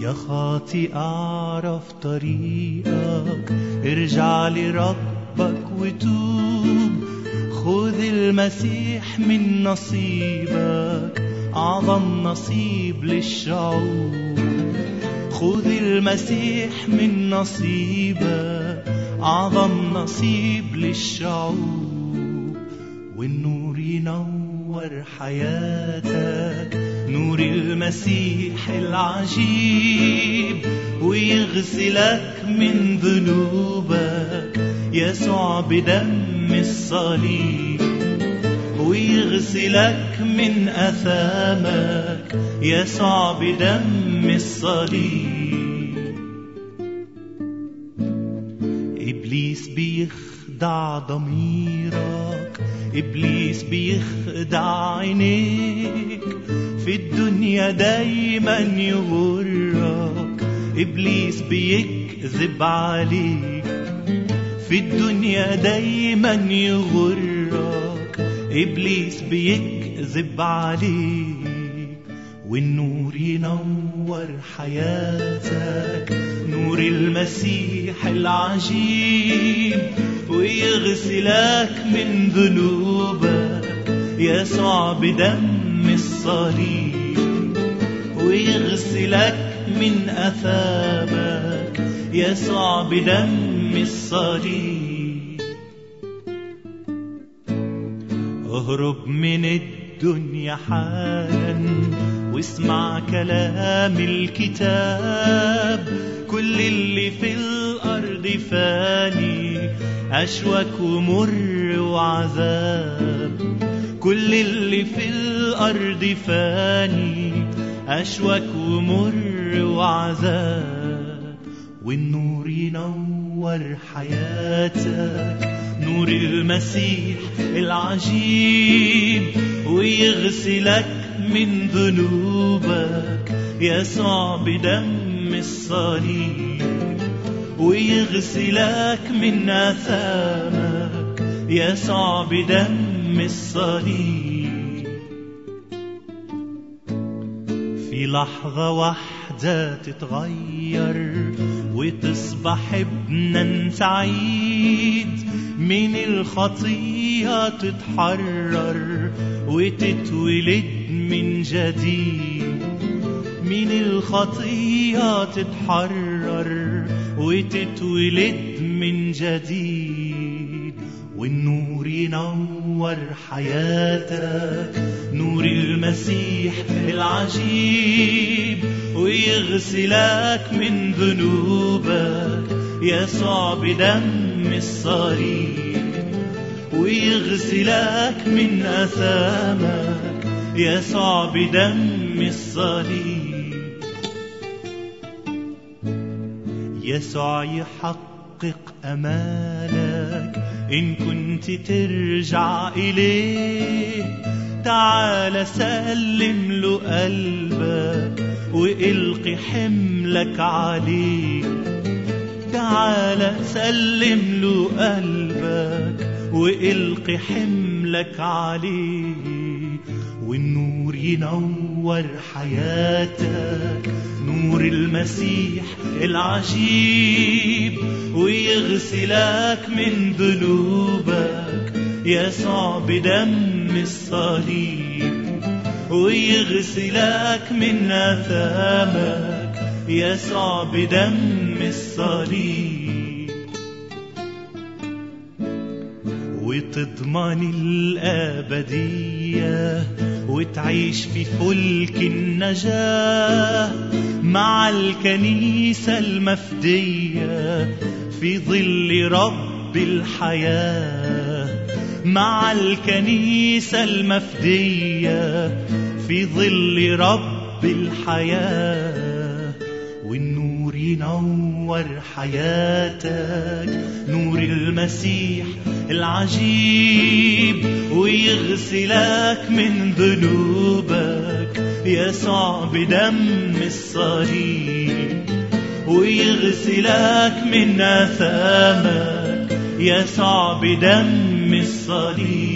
يا خاطي أعرف طريقك ارجع لربك وتوب خذ المسيح من نصيبك أعظم نصيب للشعوب خذ المسيح من نصيبك أعظم نصيب للشعوب والنور ينور حياتك نور المسيح العجيب ويغسلك من ذنوبك يسوع بدم الصليب ويغسلك من أثامك يسوع بدم الصليب إبليس بيخدع ضميرك إبليس بيخدع عينيك في الدنيا دايما يغرك إبليس بيكذب عليك في الدنيا دايما يغرك إبليس بيكذب عليك والنور ينور حياتك نور المسيح العجيب ويغسلك من ذنوبك يسوع بدم الصليب ويغسلك من أثامك يسوع بدم الصليب اهرب من الدنيا حالا واسمع كلام الكتاب كل اللي في الأرض فاني أشوك ومر وعذاب كل اللي في الأرض فاني أشوك ومر وعذاب والنور ينور حياتك نور المسيح العجيب ويغسلك من ذنوبك يسوع بدم الصليب ويغسلك من آثامك يسوع بدم الصليب في لحظة واحدة تتغير وتصبح ابنا سعيد من الخطية تتحرر وتتولد من جديد من الخطية تتحرر وتتولد من جديد والنور ينور حياتك نور المسيح العجيب ويغسلك من ذنوبك يسوع بدم الصليب ويغسلك من أثامك يسوع بدم الصليب يسوع يحقق أمالك إن كنت ترجع إليه تعال سلم له قلبك وإلقي حملك عليه تعال سلم له قلبك وإلقي حملك عليه والنور ينور حياتك نور المسيح العجيب ويغسلك من ذنوبك يسوع بدم الصليب ويغسلك من آثامك يسوع بدم الصليب وتضمن الأبدية وتعيش في فلك النجاة مع الكنيسة المفدية في ظل رب الحياة مع الكنيسة المفدية في ظل رب الحياة والنور ينور حياتك نور المسيح العجيب ويغسلك من ذنوبك يسوع بدم الصليب ويغسلك من آثامك يسوع بدم الصليب